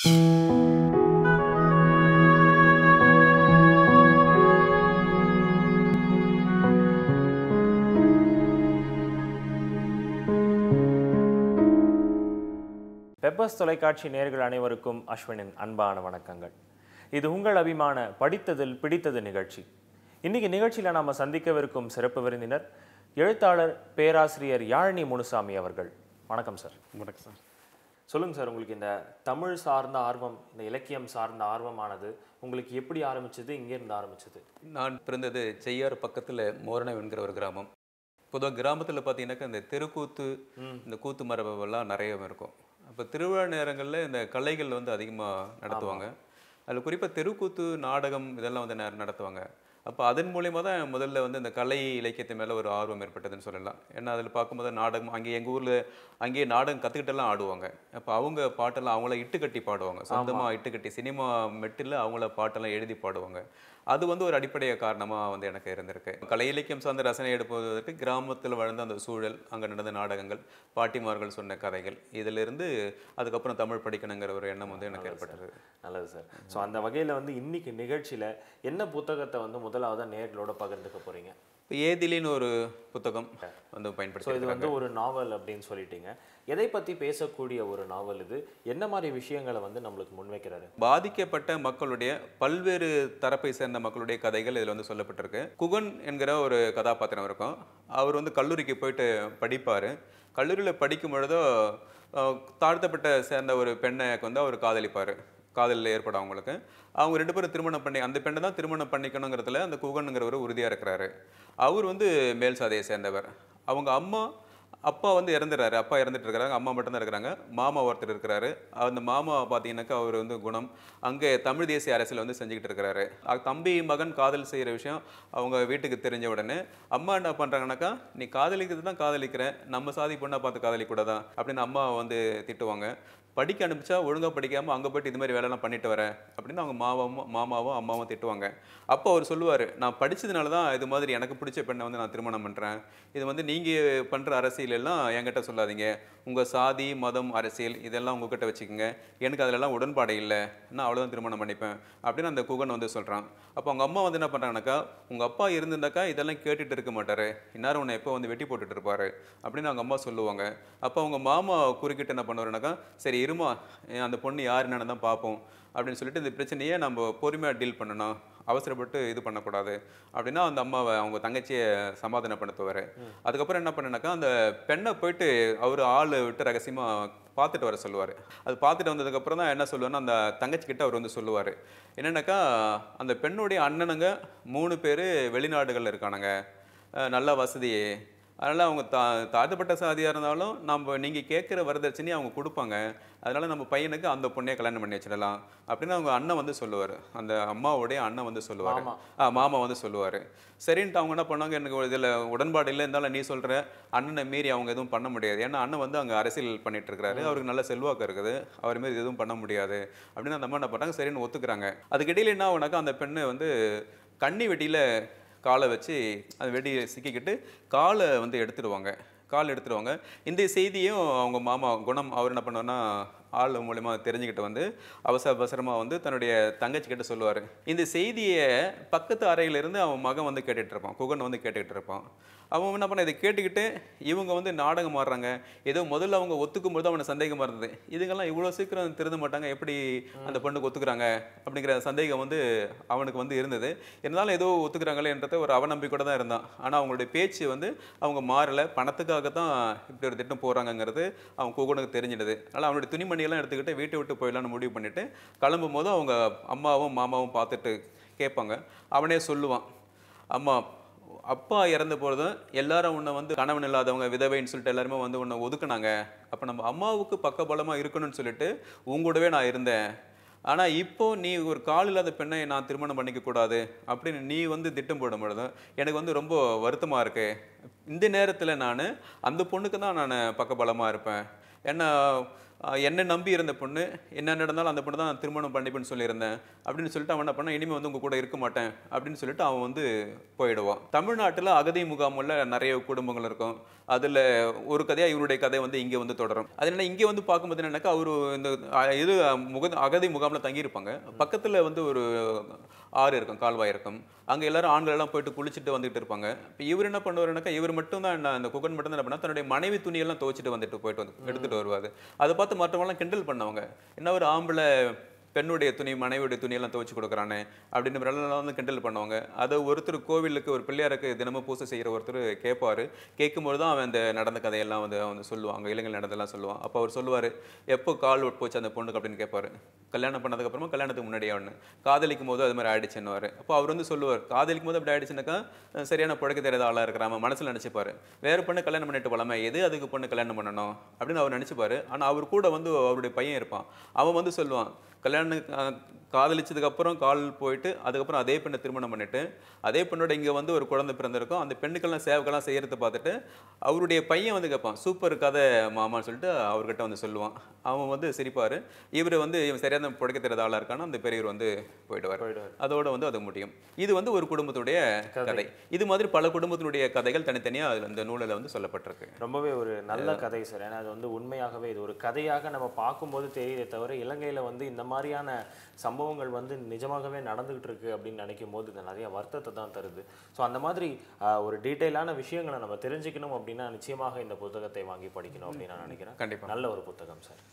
Peppers தொலைக்காட்சி நேயர்கள் அனைவருக்கும் அஸ்வினின் அன்பான வணக்கங்கள் இது உங்கள் அபிமான படித்ததில் பிடித்தது நிகழ்ச்சி இன்னைக்கு நிகழ்ச்சியில் நாம் சந்திக்கவிருக்கும் சிறப்பு விருந்தினர் எழுத்தாளர் பேராசிரியர் யாழினி முனுசாமி அவர்கள் வணக்கம் சார் வணக்கம் சார் சொல்லுங்க சார் உங்களுக்கு இந்த தமிழ் சார்ந்த ஆர்வம் இந்த இலக்கியம் சார்ந்த ஆர்வமானது உங்களுக்கு எப்படி ஆரம்பிச்சது இங்கேருந்து ஆரம்பிச்சது நான் பிறந்தது செய்யாறு பக்கத்தில் மோரணம் என்கிற ஒரு கிராமம் பொதுவாக கிராமத்தில் பார்த்தீங்கன்னாக்கா இந்த தெருக்கூத்து இந்த கூத்து மரபெல்லாம் நிறைய இருக்கும் அப்போ திருவிழா நேரங்களில் இந்த கலைகள் வந்து அதிகமாக நடத்துவாங்க அதில் குறிப்பாக தெருக்கூத்து நாடகம் இதெல்லாம் வந்து ந- நடத்துவாங்க அப்போ அதன் மூலியமா தான் முதல்ல வந்து இந்த கலை இலக்கியத்து மேலே ஒரு ஆர்வம் ஏற்பட்டதுன்னு சொல்லலாம் ஏன்னா அதில் பார்க்கும்போது நாடகம் அங்கே எங்கள் ஊரில் அங்கேயே நாடகம் கற்றுக்கிட்டெல்லாம் ஆடுவாங்க அப்போ அவங்க பாட்டெல்லாம் அவங்கள இட்டுக்கட்டி பாடுவாங்க சொந்தமாக இட்டுக்கட்டி சினிமா மெட்டில் அவங்கள பாட்டெல்லாம் எழுதி பாடுவாங்க அது வந்து ஒரு அடிப்படைய காரணமாக வந்து எனக்கு இருந்திருக்கு கலை இலக்கியம் சார்ந்த ரசனை எடுப்பதற்கு கிராமத்தில் வளர்ந்த அந்த சூழல் அங்கே நடந்த நாடகங்கள் பாட்டிமார்கள் சொன்ன கதைகள் இதிலிருந்து அதுக்கப்புறம் தமிழ் படிக்கணுங்கிற ஒரு எண்ணம் வந்து எனக்கு ஏற்பட்டது நல்லது சார் ஸோ அந்த வகையில் வந்து இன்னைக்கு நிகழ்ச்சியில் என்ன புத்தகத்தை வந்து முதலாவதாக நேர்களோட பகிர்ந்துக்க போறீங்க இப்போ ஏதிலின்னு ஒரு புத்தகம் வந்து ஸோ பயன்படுத்தி இது வந்து ஒரு நாவல் அப்படின்னு சொல்லிட்டீங்க எதை பற்றி பேசக்கூடிய ஒரு நாவல் இது என்ன மாதிரி விஷயங்களை வந்து நம்மளுக்கு முன்வைக்கிறாரு பாதிக்கப்பட்ட மக்களுடைய பல்வேறு தரப்பை சேர்ந்த மக்களுடைய கதைகள் இதில் வந்து சொல்லப்பட்டிருக்கு குகன் என்கிற ஒரு கதாபாத்திரம் இருக்கும் அவர் வந்து கல்லூரிக்கு போயிட்டு படிப்பார் கல்லூரியில் படிக்கும் பொழுதோ அஹ், தாழ்த்தப்பட்ட சேர்ந்த ஒரு பெண்ணை வந்து அவர் காதலிப்பார் காதலில் ஏற்படும் அவங்களுக்கு அவங்க ரெண்டு பேரும் திருமணம் பண்ணி அந்த பெண்ணை தான் திருமணம் பண்ணிக்கணுங்கிறதுல அந்த குகனுங்கிறவர் உறுதியாக இருக்கிறாரு அவர் வந்து மேல் சாதியை சேர்ந்தவர் அவங்க அம்மா அப்பா வந்து இறந்துடுறாரு அப்பா இறந்துட்டு இருக்காங்க அம்மா மட்டும்தான் இருக்கிறாங்க மாமா ஒருத்தர் இருக்கிறாரு அந்த மாமா பார்த்தீங்கன்னாக்கா அவர் வந்து குணம் அங்கே தமிழ் தேசிய அரசியல் வந்து செஞ்சுக்கிட்டு இருக்கிறாரு அஹ் தம்பி மகன் காதல் செய்கிற விஷயம் அவங்க வீட்டுக்கு தெரிஞ்ச உடனே அம்மா என்ன பண்ணுறாங்கனாக்கா நீ காதலிக்கிறது தான் காதலிக்கிற நம்ம சாதி பொண்ணை பார்த்து காதலிக்கூடாதா அப்படின்னு அம்மா வந்து திட்டுவாங்க படிக்க அனுப்பிச்சா ஒழுங்காக படிக்காமல் அங்கே போயிட்டு இது மாதிரி வேலைலாம் பண்ணிட்டு வரேன் அப்படின்னு அவங்க மாமாவும் மாமாவும் அம்மாவும் திட்டுவாங்க அப்போ அவர் சொல்லுவார் நான் படிச்சதுனால தான் இது மாதிரி எனக்கு பிடிச்ச பெண்ணை வந்து நான் திருமணம் பண்ணுறேன் இது வந்து நீங்கள் பண்ணுற அரசியல் எல்லாம் என்கிட்ட சொல்லாதீங்க உங்கள் சாதி மதம் அரசியல் இதெல்லாம் உங்ககிட்ட வச்சுக்கோங்க எனக்கு அதிலெல்லாம் உடன்பாடு இல்லை நான் அவ்வளோதான் திருமணம் பண்ணிப்பேன் அப்படின்னு அந்த குகன் வந்து சொல்கிறான் அப்போ அவங்க அம்மா வந்து என்ன பண்ணுறாங்கனாக்கா உங்கள் அப்பா இருந்திருந்தாக்கா இதெல்லாம் கேட்டுட்டு இருக்க மாட்டாரு இந்நேரம் உன்னை எப்போ வந்து வெட்டி போட்டுட்டு இருப்பாரு அப்படின்னு அவங்க அம்மா சொல்லுவாங்க அப்போ அவங்க மாமா குறுக்கிட்டு என்ன பண்ணுவாருனாக்கா சரி இருமா ஏன் அந்த பொண்ணு யார் என்னன்னு தான் பார்ப்போம் அப்படின்னு சொல்லிட்டு இந்த பிரச்சனையை நம்ம பொறுமையாக டீல் பண்ணணும் அவசரப்பட்டு இது பண்ணக்கூடாது அப்படின்னா அந்த அம்மாவை அவங்க தங்கச்சியை சமாதானப்படுத்துவார் அதுக்கப்புறம் என்ன பண்ணனாக்கா அந்த பெண்ணை போயிட்டு அவர் ஆள் விட்டு ரகசியமாக பார்த்துட்டு வர சொல்லுவார் அது பார்த்துட்டு வந்ததுக்கப்புறம் தான் என்ன சொல்லுவாருன்னா அந்த தங்கச்சி கிட்ட அவர் வந்து சொல்லுவார் என்னன்னாக்கா அந்த பெண்ணுடைய அண்ணனுங்க மூணு பேர் வெளிநாடுகளில் இருக்கானுங்க அஹ் நல்ல வசதி அதனால் அவங்க தா தாழ்த்தப்பட்ட சாதியாக இருந்தாலும் நம்ம நீங்கள் கேட்குற வரதட்சணையை அவங்க கொடுப்பாங்க அதனால் நம்ம பையனுக்கு அந்த பொண்ணையை கல்யாணம் பண்ணி வச்சிடலாம் அப்படின்னு அவங்க அண்ணன் வந்து சொல்லுவார் அந்த அம்மாவுடைய அண்ணன் வந்து சொல்லுவார் மாமா. ஆ மாமா வந்து சொல்லுவார் சரின்ட்டு அவங்க என்ன பண்ணாங்க எனக்கு இதில் உடன்பாடு இல்லை இருந்தாலும் நீ சொல்கிற அண்ணனை மீறி அவங்க எதுவும் பண்ண முடியாது ஏன்னா அண்ணன் வந்து அங்கே அரசியல் பண்ணிட்டு இருக்காரு அவருக்கு நல்ல செல்வாக்கு இருக்குது அவர் மாரி எதுவும் பண்ண முடியாது அப்படின்னு அந்த அம்மா என்ன பண்ணாங்க சரின்னு ஒத்துக்கிறாங்க அதுக்கிடையில் என்ன ஆகுனாக்கா அந்த பெண்ணு வந்து கன்னி வெட்டியில் காலை வச்சு அந்த வெடியை சிக்கிக்கிட்டு காலை வந்து எடுத்துடுவாங்க கால் எடுத்துடுவாங்க இந்த செய்தியும் அவங்க மாமா குணம் அவர் என்ன பண்ணுவார்னா ஆள் மூலயமா தெரிஞ்சுக்கிட்டு வந்து அவசர அவசரமாக வந்து தன்னுடைய தங்கச்சி கிட்ட சொல்லுவார் இந்த செய்தியை பக்கத்து அறையிலிருந்து அவன் மகன் வந்து கேட்டுட்டு இருப்பான் குகன் வந்து கேட்டுக்கிட்டு இருப்பான் அவன் என்ன பண்ண இதை கேட்டுக்கிட்டு இவங்க வந்து நாடகம் ஆடுறாங்க ஏதோ முதல்ல அவங்க ஒத்துக்கும் போது அவனை சந்தேகமாக இருந்தது இதுங்கெல்லாம் இவ்வளோ சீக்கிரம் திருந்த மாட்டாங்க எப்படி அந்த பொண்ணுக்கு ஒத்துக்கிறாங்க அப்படிங்கிற சந்தேகம் வந்து அவனுக்கு வந்து இருந்தது இருந்தாலும் ஏதோ ஒத்துக்கிறாங்களேன்றத ஒரு அவநம்பிக்கையோட தான் இருந்தான் ஆனால் அவங்களுடைய பேச்சு வந்து அவங்க மாறலை பணத்துக்காக தான் இப்படி ஒரு திட்டம் போகிறாங்கங்கிறது அவன் குகனுக்கு தெரிஞ்சிடுது அதனால் அவனுடைய துணிமணியெல்லாம் எடுத்துக்கிட்டு வீட்டை விட்டு போயிடலான்னு முடிவு பண்ணிட்டு கிளம்பும் போது அவங்க அம்மாவும் மாமாவும் பார்த்துட்டு கேட்பாங்க அவனே சொல்லுவான் அம்மா அப்பா இறந்த பொழுதும் எல்லாரும் உன்னை வந்து கணவன் இல்லாதவங்க விதவைன்னு சொல்லிட்டு எல்லாருமே வந்து உன்னை ஒதுக்குனாங்க அப்போ நம்ம அம்மாவுக்கு பக்கபலமாக இருக்கணும்னு சொல்லிட்டு உங்கூடவே நான் இருந்தேன் ஆனால் இப்போ நீ ஒரு கால் இல்லாத பெண்ணை நான் திருமணம் பண்ணிக்க கூடாது அப்படின்னு நீ வந்து திட்டம் போடும் பொழுது எனக்கு வந்து ரொம்ப வருத்தமாக இருக்கு இந்த நேரத்தில் நான் அந்த பொண்ணுக்கு தான் நான் பக்கபலமாக இருப்பேன் ஏன்னா ஆஹ் என்னை நம்பி இருந்த பொண்ணு என்ன நடந்தாலும் அந்த பொண்ணு தான் நான் திருமணம் பண்ணிப்பேன்னு சொல்லியிருந்தேன் அப்படின்னு சொல்லிட்டு அவன் என்ன பண்ணான் இனிமேல் வந்து உங்க கூட இருக்க மாட்டேன் அப்படின்னு சொல்லிட்டு அவன் வந்து போயிடுவான் தமிழ்நாட்டில் அகதி முகாமுள்ள நிறைய குடும்பங்கள் இருக்கும் அதில் ஒரு கதையாக இவருடைய கதை வந்து இங்கே வந்து தொடரும் அது என்ன இங்கே வந்து பார்க்கும்போது என்னன்னாக்கா அவர் இந்த அஹ், இது முக அகதி முகாமில் தங்கியிருப்பாங்க பக்கத்தில் வந்து ஒரு ஆறு இருக்கும் கால்வாய் இருக்கும் அங்கே எல்லாரும் ஆண்கள் எல்லாம் போயிட்டு குளிச்சுட்டு வந்துட்டு இருப்பாங்க இப்போ இவர் என்ன பண்ணுவாருனாக்கா இவர் மட்டும் தான் அந்த குகன் மட்டும் தான் என்ன பண்ணா தன்னுடைய மனைவி துணியெல்லாம் துவைச்சிட்டு வந்துட்டு போயிட்டு வந்து எடுத்துட்டு வருவாரு அதை பார்த்து மற்றவங்களாம் கிண்டல் பண்ணவங்க என்ன ஒரு ஆம்பளை பெண்ணுடைய துணி மனைவியுடைய துணியெல்லாம் துவைச்சு கொடுக்குறானே அப்படின்னு எல்லாம் வந்து கிண்டல் பண்ணுவாங்க அதை ஒருத்தர் கோவிலுக்கு ஒரு பிள்ளையாருக்கு தினமும் பூசை செய்கிற ஒருத்தர் கேட்பாரு கேட்கும்போது தான் அவன் அந்த நடந்த கதையெல்லாம் வந்து அவன் சொல்லுவாங்க இளைஞர் நடந்தெல்லாம் சொல்லுவான் அப்போ அவர் சொல்லுவார் எப்போ கால் போச்சு அந்த பொண்ணுக்கு அப்படின்னு கேட்பாரு கல்யாணம் பண்ணதுக்கப்புறமா கல்யாணத்துக்கு முன்னாடியே ஒன்று காதலிக்கும் போது அது மாதிரி ஆயிடுச்சுன்னுவார் அப்போ அவர் வந்து சொல்லுவார் காதலிக்கும் போது அப்படி ஆயிடுச்சுனாக்கா அஹ் சரியான புழக்க தெரியாத ஆளாக இருக்கிறாம மனசில் நினச்சிப்பாரு வேறு பொண்ணு கல்யாணம் பண்ணிட்டு போலாமே எது அதுக்கு பொண்ணு கல்யாணம் பண்ணணும் அப்படின்னு அவர் நினச்சிப்பாரு ஆனால் அவர் கூட வந்து அவருடைய பையன் இருப்பான் அவன் வந்து சொல்லுவான் கல்யாணம் அஹ், காதலிச்சதுக்கு அப்புறம் கால் போயிட்டு அதுக்கப்புறம் அதே பெண்ணை திருமணம் பண்ணிட்டு அதே பெண்ணோட இங்கே வந்து ஒரு குழந்தை பிறந்திருக்கும் அந்த பெண்ணுக்கெல்லாம் சேவைக்கெல்லாம் செய்யறத பார்த்துட்டு அவருடைய பையன் வந்து கேட்பான் சூப்பர் கதை மாமான்னு சொல்லிட்டு அவர்கிட்ட வந்து சொல்லுவான் அவன் வந்து சிரிப்பார் இவர் வந்து இவன் சரியான புடைக்க தெரியாத ஆளாக இருக்கானா அந்த பெரியவர் வந்து போயிடுவார் போயிடுவார். அதோட வந்து அது முடியும் இது வந்து ஒரு குடும்பத்துடைய கதை இது மாதிரி பல குடும்பத்தினுடைய கதைகள் தனித்தனியாக அதில் இந்த நூலில் வந்து சொல்லப்பட்டிருக்கு ரொம்பவே ஒரு நல்ல கதை சார் ஏன்னா அது வந்து உண்மையாகவே இது ஒரு கதையாக நம்ம பார்க்கும்போது தெரியுதே தவிர இலங்கையில வந்து இந்த மாதிரியான சம்பவங்கள் வந்து நிஜமாகவே நடந்துகிட்டு இருக்கு அப்படின்னு நினைக்கும் போது இது நிறைய வருத்தத்தை தான் தருது ஸோ அந்த மாதிரி ஆஹ், ஒரு டீட்டெயிலான விஷயங்களை நம்ம தெரிஞ்சுக்கணும் அப்படின்னா நிச்சயமாக இந்த புத்தகத்தை வாங்கி படிக்கணும் அப்படின்னு நான் நினைக்கிறேன் கண்டிப்பா. நல்ல ஒரு புத்தகம் சார்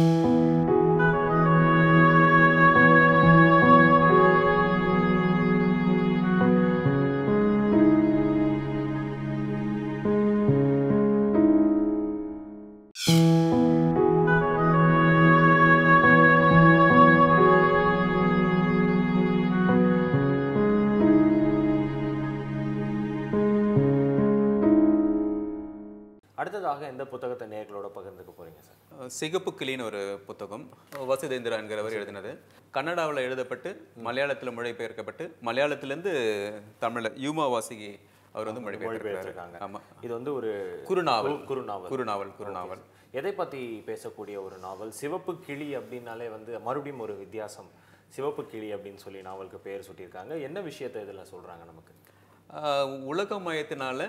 அடுத்ததாக எந்த புத்தகத்தை நேர்களோட பகிர்ந்துக்க போறீங்க சார் சிகப்பு கிளின்னு ஒரு புத்தகம் வசுதேந்திரா என்கிறவர் எழுதினது கன்னடாவில் எழுதப்பட்டு மலையாளத்தில் மொழிபெயர்க்கப்பட்டு மலையாளத்திலேருந்து தமிழில் யூமா வாசிகி அவர் வந்து மொழிபெயர்த்திருக்காங்க மொழிபெயர்த்திருக்காங்க ஆமாம் இது வந்து ஒரு குறுநாவல் கு- குறுநாவல் குறுநாவல் குறுநாவல் எதை பத்தி பேசக்கூடிய ஒரு நாவல் சிவப்பு கிளி அப்படின்னாலே வந்து மறுபடியும் ஒரு வித்தியாசம் சிவப்பு கிளி அப்படின்னு சொல்லி நாவலுக்கு பெயர் சூட்டியிருக்காங்க என்ன விஷயத்தை இதுல சொல்றாங்க நமக்கு ஆஹ் உலகமயத்தினால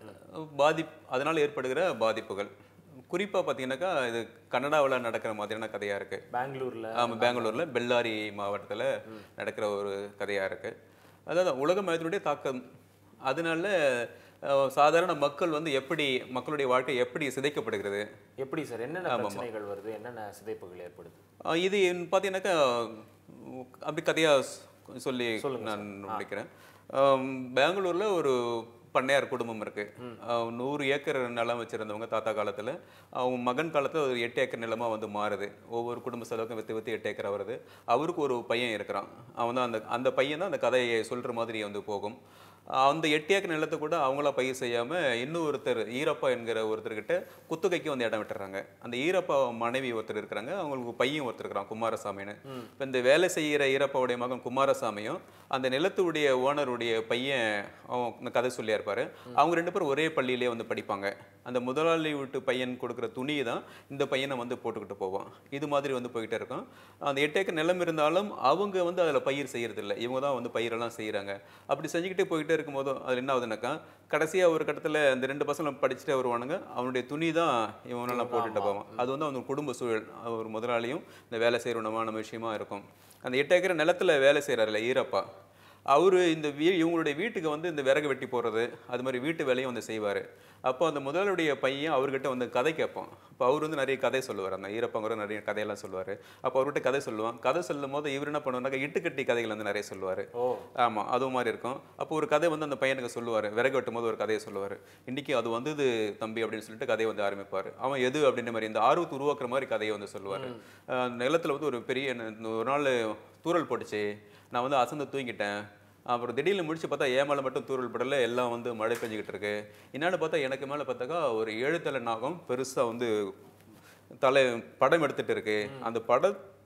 பாதி அதனால் ஏற்படுகிற பாதிப்புகள் குறிப்பாக பார்த்தீங்கன்னாக்கா இது கன்னடாவில் நடக்கிற மாதிரியான கதையாக இருக்குது பெங்களூர்ல ஆமாம் பெங்களூரில் பெல்லாரி மாவட்டத்தில் நடக்கிற ஒரு கதையாக இருக்குது அதாவது உலக மயத்தினுடைய தாக்கம் அதனால அஹ், சாதாரண மக்கள் வந்து எப்படி மக்களுடைய வாழ்க்கை எப்படி சிதைக்கப்படுகிறது எப்படி சார் என்னென்ன பிரச்சனைகள் வருது என்னென்ன சிதைப்புகள் ஏற்படுது அஹ், இது பார்த்தீங்கன்னாக்கா உம், அப்படி கதையாக சொல்லி நான் முடிக்கிறேன் அஹ், பெங்களூர்ல ஒரு பண்ணையார் குடும்பம் இருக்கு அஹ், நூறு ஏக்கர் நிலம் வச்சிருந்தவங்க தாத்தா காலத்துல அவங்க மகன் காலத்துல ஒரு எட்டு ஏக்கர் நிலமா வந்து மாறுது ஒவ்வொரு குடும்ப செலவுக்கும் வித்து வித்து எட்டு ஏக்கர் வருது அவருக்கு ஒரு பையன் இருக்கிறான் அவன் தான் அந்த அந்த பையன் தான் அந்த கதையை சொல்ற மாதிரி வந்து போகும் அந்த எட்டு ஏக்கர் நிலத்தை கூட அவங்களா பயிர் செய்யாம இன்னும் ஒருத்தர் ஈரப்பா என்கிற ஒருத்தர்கிட்ட குத்தகைக்கு வந்து இடம் விட்டுறாங்க அந்த ஈரப்பா மனைவி ஒருத்தர் இருக்கிறாங்க அவங்களுக்கு பையன் ஒருத்தர் இருக்கிறான் குமாரசாமின்னு இப்போ இந்த வேலை செய்கிற ஈரப்பாவுடைய மகன் குமாரசாமியும் அந்த நிலத்துடைய ஓனருடைய பையன் அவன் இந்த கதை சொல்லியா இருப்பாரு அவங்க ரெண்டு பேரும் ஒரே பள்ளியிலே வந்து படிப்பாங்க அந்த முதலாளி வீட்டு பையன் கொடுக்குற துணியை தான் இந்த பையனை வந்து போட்டுக்கிட்டு போவான் இது மாதிரி வந்து போயிட்டே இருக்கும் அந்த எட்டு ஏக்கர் நிலம் இருந்தாலும் அவங்க வந்து அதில் பயிர் செய்யறது இல்ல இவங்க தான் வந்து பயிரெல்லாம் செய்கிறாங்க அப்படி செஞ்சுக்கிட்டே போயிட்டே இருக்கும்போது அதில் என்ன ஆகுதுனாக்கா கடைசியாக ஒரு கட்டத்தில் இந்த ரெண்டு பசங்களும் படிச்சுட்டே வருவானுங்க அவனுடைய துணி தான் இவனெல்லாம் போட்டுட்டு போவான் அது வந்து அவனுக்கு குடும்ப சூழல் ஒரு முதலாளியும் இந்த வேலை செய்யறவனமான விஷயமா இருக்கும் அந்த எட்டு ஏக்கர் நிலத்துல வேலை செய்கிறாருல ஈரப்பா அவரு இந்த வீ இவங்களுடைய வீட்டுக்கு வந்து இந்த விறகு வெட்டி போடுறது அது மாதிரி வீட்டு வேலையும் வந்து செய்வார் அப்போ அந்த முதலாளியுடைய பையன் அவர்கிட்ட வந்து கதை கேட்பான் அப்போ அவர் வந்து நிறைய கதை சொல்லுவார் அந்த ஈரப்பங்கிற நிறைய கதையெல்லாம் சொல்லுவார் அப்போ அவர்கிட்ட கதை சொல்லுவான் கதை சொல்லும் போது இவர் என்ன பண்ணுவாருனாக்கா இட்டுக்கட்டி கதைகள் வந்து நிறைய சொல்லுவார் ஓ ஆமாம் அதுவும் மாதிரி இருக்கும் அப்போ ஒரு கதை வந்து அந்த பையனுக்கு சொல்லுவார் விறகு வெட்டும் போது ஒரு கதையை சொல்லுவார் இன்னைக்கு அது வந்தது தம்பி அப்படின்னு சொல்லிட்டு கதையை வந்து ஆரம்பிப்பார் அவன் எது அப்படின்ற மாதிரி இந்த ஆர்வத்தை உருவாக்குற மாதிரி கதையை வந்து சொல்லுவார் நிலத்தில் வந்து ஒரு பெரிய ஒரு நாள் தூறல் போட்டுச்சு நான் வந்து அசந்து தூங்கிட்டேன் அப்புறம் திடீர்னு முடிச்சு பார்த்தா ஏன் மேலே மட்டும் தூறல் படல எல்லாம் வந்து மழை பெஞ்சுக்கிட்டு இருக்கு என்னன்னு பார்த்தா எனக்கு மேலே பார்த்தாக்கா ஒரு ஏழு தலை நாகம் பெருசாக வந்து தலை படம் எடுத்துட்டு இருக்கு அந்த படம்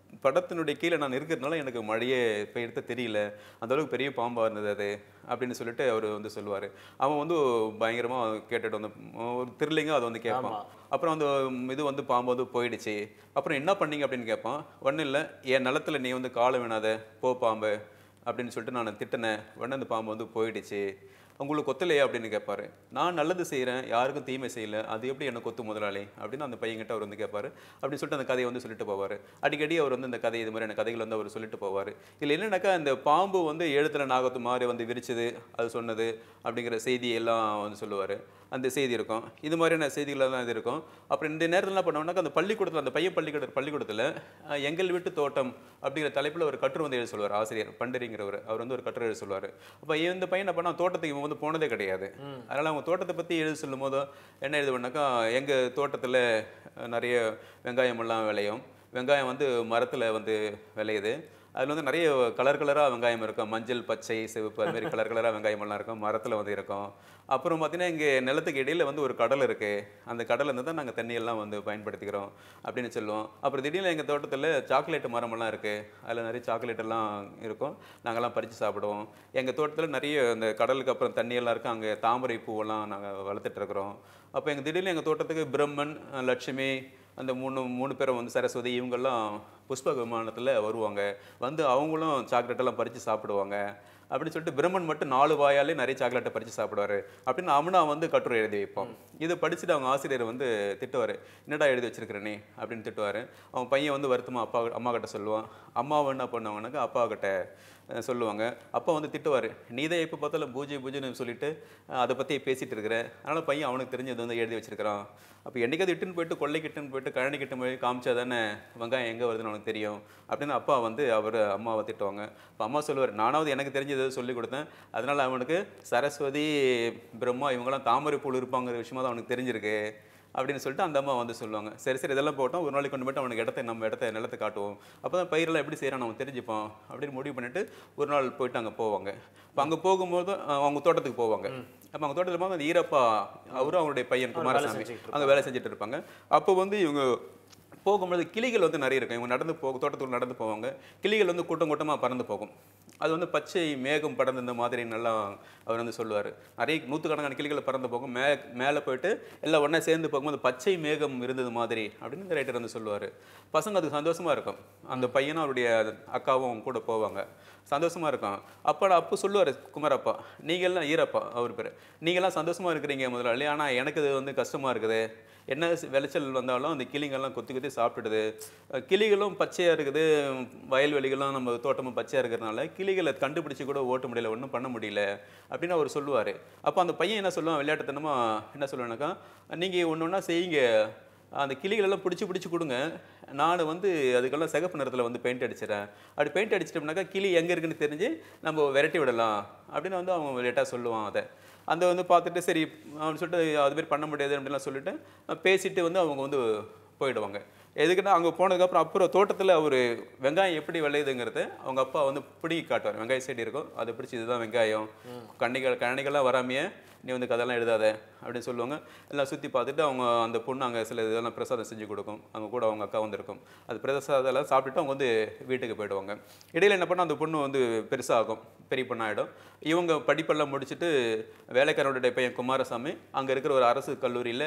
படத்தினுடைய கீழே நான் இருக்கிறதுனால எனக்கு மழையே பெய்யறது தெரியல அந்த அளவுக்கு பெரிய பாம்பாக இருந்தது அது அப்படின்னு சொல்லிட்டு அவர் வந்து சொல்லுவார் அவன் வந்து பயங்கரமாக கேட்டுட்டு வந்து ஒரு த்ரில்லிங்காக அதை வந்து கேட்பான் அப்புறம் அந்த இது வந்து பாம்பு வந்து போயிடுச்சு அப்புறம் என்ன பண்ணீங்க அப்படின்னு கேட்பான் ஒன்றும் இல்லை என் நிலத்துல நீ வந்து காலை வினாத போ பாம்பு அப்படின்னு சொல்லிட்டு நான் திட்டினேன் உடனே அந்த பாம்பு வந்து போயிடுச்சு உங்களுக்கு கொத்தலையா அப்படின்னு கேட்பாரு நான் நல்லது செய்கிறேன் யாருக்கும் தீமை செய்யல அது எப்படி எனக்கு கொத்து முதலாளி அப்படின்னு அந்த பையன்கிட்ட அவர் வந்து கேட்பாரு அப்படின்னு சொல்லிட்டு அந்த கதையை வந்து சொல்லிட்டு போவார் அடிக்கடி அவர் வந்து இந்த கதை இது மாதிரியான கதைகள் வந்து அவர் சொல்லிட்டு போவார் இதில் என்னன்னாக்கா இந்த பாம்பு வந்து எழுத்துல நாகத்து மாதிரி வந்து விரிச்சது அது சொன்னது அப்படிங்கிற செய்தி எல்லாம் வந்து சொல்லுவார் அந்த செய்தி இருக்கும் இது மாதிரியான செய்திகள் தான் இது இருக்கும் அப்புறம் இந்த நேரத்தில் என்ன பண்ணுவோம்னாக்கா அந்த பள்ளிக்கூடத்தில் அந்த பையன் பள்ளிக்கூட பள்ளிக்கூடத்தில் அஹ், எங்கள் வீட்டு தோட்டம் அப்படிங்கிற தலைப்பில் ஒரு கட்டுரை வந்து எழுத சொல்லுவார் ஆசிரியர் பண்டரிங்கிறவர் அவர் வந்து ஒரு கட்டுரை எழுத சொல்லுவார் அப்போ இந்த பையன் என்ன பண்ணா தோட்டத்துக்கு இவன் வந்து போனதே கிடையாது அதனால் அவங்க தோட்டத்தை பற்றி எழுத சொல்லும் போது என்ன எழுதுவேன்னாக்கா எங்கள் தோட்டத்தில் நிறைய வெங்காயம் எல்லாம் விளையும் வெங்காயம் வந்து மரத்தில் வந்து விளையுது அதில் வந்து நிறைய கலர் கலராக வெங்காயம் இருக்கும் மஞ்சள் பச்சை சிவப்பு அது மாதிரி கலர் கலராக வெங்காயம் எல்லாம் இருக்கும் மரத்தில் வந்து இருக்கும் அப்புறம் பார்த்தீங்கன்னா இங்கே நிலத்துக்கு இடையில வந்து ஒரு கடல் இருக்குது அந்த கடல்ல இருந்து தான் நாங்கள் தண்ணியெல்லாம் வந்து பயன்படுத்திக்கிறோம் அப்படின்னு சொல்லுவோம் அப்புறம் திடீர்னு எங்கள் தோட்டத்தில் சாக்லேட் மரமெல்லாம் இருக்குது அதில் நிறைய சாக்லேட் எல்லாம் இருக்கும் நாங்கள்லாம் பறித்து சாப்பிடுவோம் எங்கள் தோட்டத்தில் நிறைய இந்த கடலுக்கு அப்புறம் தண்ணியெல்லாம் இருக்குது அங்கே தாமரை பூவெல்லாம் நாங்கள் வளர்த்துட்டு இருக்கிறோம் அப்போ எங்கள் திடீர்னு எங்கள் தோட்டத்துக்கு பிரம்மன் லட்சுமி அந்த மூணு மூணு பேரும் வந்து சரஸ்வதி இவங்கெல்லாம் புஷ்ப விமானத்தில் வருவாங்க வந்து அவங்களும் சாக்லேட் எல்லாம் பறித்து சாப்பிடுவாங்க அப்படின்னு சொல்லிட்டு பிரம்மன் மட்டும் நாலு வாயாலே நிறைய சாக்லேட்டை பறித்து சாப்பிடுவாரு அப்படின்னு அவனா வந்து கட்டுரை எழுதி வைப்போம் இதை படிச்சுட்டு அவங்க ஆசிரியர் வந்து திட்டுவார் என்னடா எழுதி வச்சிருக்கிற நீ அப்படின்னு திட்டுவார் அவன் பையன் வந்து வருத்தமா அப்பா அம்மா கிட்ட சொல்லுவான் அம்மாவை என்ன பண்ணுவாங்கன்னாக்கா அப்பா கிட்ட அஹ், சொல்லுவாங்க அப்பா வந்து திட்டுவார் நீ தான் எப்போ பார்த்தாலும் பூஜை பூஜைன்னு சொல்லிட்டு அஹ், அதை பற்றி பேசிட்டு இருக்கிற அதனால பையன் அவனுக்கு தெரிஞ்சது வந்து எழுதி வச்சிருக்கிறான் அப்போ என்னைக்காவது இட்டுன்னு போயிட்டு கொள்ளைக்கு இட்டுன்னு போயிட்டு கழனி கிட்ட போய் காமிச்சா தானே வெங்காயம் எங்கே வருதுன்னு அவனுக்கு தெரியும் அப்படின்னு அப்பா வந்து அவர் அம்மாவை திட்டுவாங்க அப்போ அம்மா சொல்லுவார் நானாவது எனக்கு தெரிஞ்சதை சொல்லி கொடுத்தேன் அதனால அவனுக்கு சரஸ்வதி பிரம்மா இவங்கெல்லாம் தாமரை பூ இருப்பாங்கிற விஷயமா தான் அவனுக்கு தெரிஞ்சிருக்கு அப்படின்னு சொல்லிட்டு அந்த அம்மா வந்து சொல்லுவாங்க சரி சரி இதெல்லாம் போட்டோம் ஒரு நாளைக்கு கொண்டு போயிட்டு அவனுக்கு இடத்த நம்ம இடத்த நிலத்தை காட்டுவோம் அப்போ தான் பயிரெல்லாம் எப்படி செய்கிறான் அவன் தெரிஞ்சுப்பான் அப்படின்னு முடிவு பண்ணிட்டு ஒரு நாள் போயிட்டு அங்கே போவாங்க இப்போ அங்கே போகும்போது அஹ், அவங்க தோட்டத்துக்கு போவாங்க அப்போ அவங்க தோட்டத்தில் போகும்போது அந்த ஈரப்பா அவரும் அவருடைய பையன் குமாரசாமி அங்கே வேலை செஞ்சுட்டு இருப்பாங்க அப்போ வந்து இவங்க போகும்போது கிளிகள் வந்து நிறைய இருக்கும் இவங்க நடந்து போக தோட்டத்துக்குள்ள நடந்து போவாங்க கிளிகள் வந்து கூட்டம் கூட்டமாக பறந்து போகும் அது வந்து பச்சை மேகம் படர்ந்து இந்த மாதிரி நல்லா அவர் வந்து சொல்லுவார் நிறைய நூற்றுக்கணக்கான கிளிகள் பறந்து போகும் மே மேலே போயிட்டு எல்லாம் ஒன்றா சேர்ந்து போகும்போது பச்சை மேகம் இருந்தது மாதிரி அப்படின்னு இந்த ரைட்டர் வந்து சொல்லுவார் பசங்க அதுக்கு சந்தோஷமா இருக்கும் அந்த பையனும் அவருடைய அக்காவும் கூட போவாங்க சந்தோஷமா இருக்கும் அப்போ அப்போ சொல்லுவார் குமாரப்பா நீங்கள்லாம் ஈரப்பா அவர் பேர் நீங்கள்லாம் சந்தோஷமா இருக்கிறீங்க முதலாளி ஆனால் எனக்கு இது வந்து கஷ்டமா இருக்குது என்ன சி- விளைச்சல் வந்தாலும் அந்த கிளிங்கெல்லாம் கொத்தி கொத்தி சாப்பிட்டுடுது அஹ் கிளிகளும் பச்சையாக இருக்குது வயல்வெளிகளும் நம்ம தோட்டமும் பச்சையாக இருக்கிறதுனால கிளிகளை கண்டுபிடிச்சி கூட ஓட்ட முடியல ஒன்றும் பண்ண முடியல அப்படின்னு அவர் சொல்லுவார் அப்போ அந்த பையன் என்ன சொல்லுவான் விளையாட்டுத்தனமா என்ன சொல்லுவானாக்கா நீங்கள் ஒன்று ஒன்றா செய்யுங்க அந்த கிளிகளெல்லாம் பிடிச்சி பிடிச்சி கொடுங்க நான் வந்து அதுக்கெல்லாம் சிகப்பு நிறத்தில் வந்து பெயிண்ட் அடிச்சிடறேன் அப்படி பெயிண்ட் அடிச்சிட்டோம்னாக்கா கிளி எங்கே இருக்குன்னு தெரிஞ்சு நம்ம விரட்டி விடலாம் அப்படின்னு வந்து அவன் லேட்டாக சொல்லுவான் அதை அந்த வந்து பார்த்துட்டு சரி அவன் சொல்லிட்டு அது மாதிரி பண்ண முடியாது அப்படின்லாம் சொல்லிட்டு அஹ் பேசிட்டு வந்து அவங்க வந்து போயிடுவாங்க எதுக்குன்னா அங்கே போனதுக்கப்புறம் அப்புறம் தோட்டத்தில் அவர் வெங்காயம் எப்படி விளையுதுங்கிறத அவங்க அப்பா வந்து பிடிங்கி காட்டுவார் வெங்காய செடி இருக்கும் அதை பிடிச்சி இதுதான் வெங்காயம் கண்ணிகள் கண்ணிகள்லாம் வராமையே நீ வந்து கதெல்லாம் எழுதாத அப்படின்னு சொல்லுவாங்க எல்லாம் சுற்றி பார்த்துட்டு அவங்க அந்த பொண்ணு அங்கே சில இதெல்லாம் பிரசாதம் செஞ்சு கொடுக்கும் அவங்க கூட அவங்க அக்கா வந்திருக்கும் அது பிரசாதம் எல்லாம் சாப்பிட்டுட்டு அவங்க வந்து வீட்டுக்கு போயிடுவாங்க இடையில என்ன பண்ணால் அந்த பொண்ணு வந்து பெருசாகும் பெரிய பொண்ணாயிடும் இவங்க படிப்பெல்லாம் முடிச்சுட்டு வேலைக்காரனுடைய பையன் குமாரசாமி அங்கே இருக்கிற ஒரு அரசு கல்லூரியில்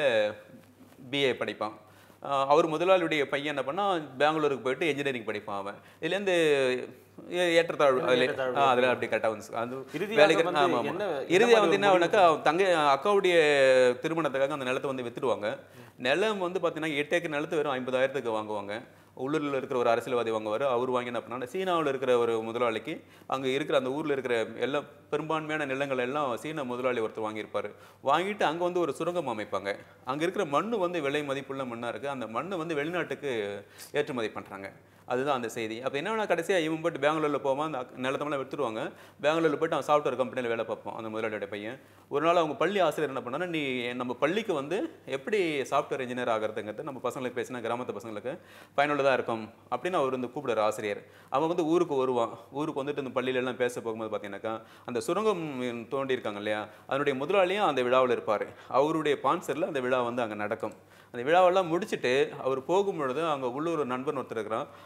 பிஏ படிப்பான் ஆஹ் அவர் முதலாளியுடைய பையன் என்ன பண்ணா பெங்களூருக்கு போயிட்டு இன்ஜினியரிங் படிப்பான் அவன் இதுலேருந்து ஏ- ஏற்றத்தாழ்வு அதில் அதில் அப்படி கரெக்டாக வந்து அது இறுதியாக வேலைக்கு வந்து ஆமாம் என்ன- ஆமாம் என்ன இறுதியாக மாதிரி வந்து ஒரு என்ன ஆகுனாக்கா அவன் தங்கை அக்காவுடைய திருமணத்துக்காக அந்த நிலத்தை வந்து வித்துடுவாங்க நிலம் வந்து பார்த்தீங்கன்னா எட்டு ஏக்கர் நிலத்தை வெறும் ஐம்பதாயிரத்துக்கு வாங்குவாங்க உள்ளூரில் இருக்கிற ஒரு அரசியல்வாதி வாங்குவார் அவர் வாங்கி என்ன பண்ணாங்க சீனாவில் இருக்கிற ஒரு முதலாளிக்கு அங்கே இருக்கிற அந்த ஊரில் இருக்கிற எல்லா பெரும்பான்மையான நிலங்கள் எல்லாம் சீன முதலாளி ஒருத்தர் வாங்கியிருப்பார் வாங்கிட்டு அங்கே வந்து ஒரு சுரங்கம் அமைப்பாங்க அங்கே இருக்கிற மண்ணு வந்து விலை மதிப்புள்ள மண்ணாக இருக்குது அந்த மண்ணை வந்து வெளிநாட்டுக்கு ஏற்றுமதி பண்ணுறாங்க அதுதான் அந்த செய்தி அப்போ என்னன்னா கடைசியாக இவன் போயிட்டு பெங்களூரில் போவான் அந்த அக்- நிலத்தமெல்லாம் விற்றுருவாங்க பெங்களூரில் போயிட்டு அவன் சாஃப்ட்வேர் கம்பெனியில் வேலை பார்ப்போம் அந்த முதலாளியோட பையன் ஒரு நாள் அவங்க பள்ளி ஆசிரியர் என்ன பண்ணான்னா நீ நம்ம பள்ளிக்கு வந்து எப்படி சாஃப்ட்வேர் இன்ஜினியர் ஆகிறதுங்கிறது நம்ம பசங்களுக்கு பேசினா கிராமத்து பசங்களுக்கு பயனுள்ளதாக இருக்கும் அப்படின்னு அவர் வந்து கூப்பிடுற ஆசிரியர் அவன் வந்து ஊருக்கு வருவான் ஊருக்கு வந்துட்டு இந்த பள்ளியில எல்லாம் பேச போகும்போது பார்த்தீங்கன்னாக்கா அந்த சுரங்கம் தோண்டி இருக்காங்க இல்லையா அதனுடைய முதலாளியும் அந்த விழாவில் இருப்பார் அவருடைய பான்சரில் அந்த விழா வந்து அங்கே நடக்கும் அந்த விழாவெல்லாம் முடிச்சுட்டு அவர் போகும்பொழுது அங்கே உள்ளூர் நண்பன் ஒருத்தர் இருக்கிறான்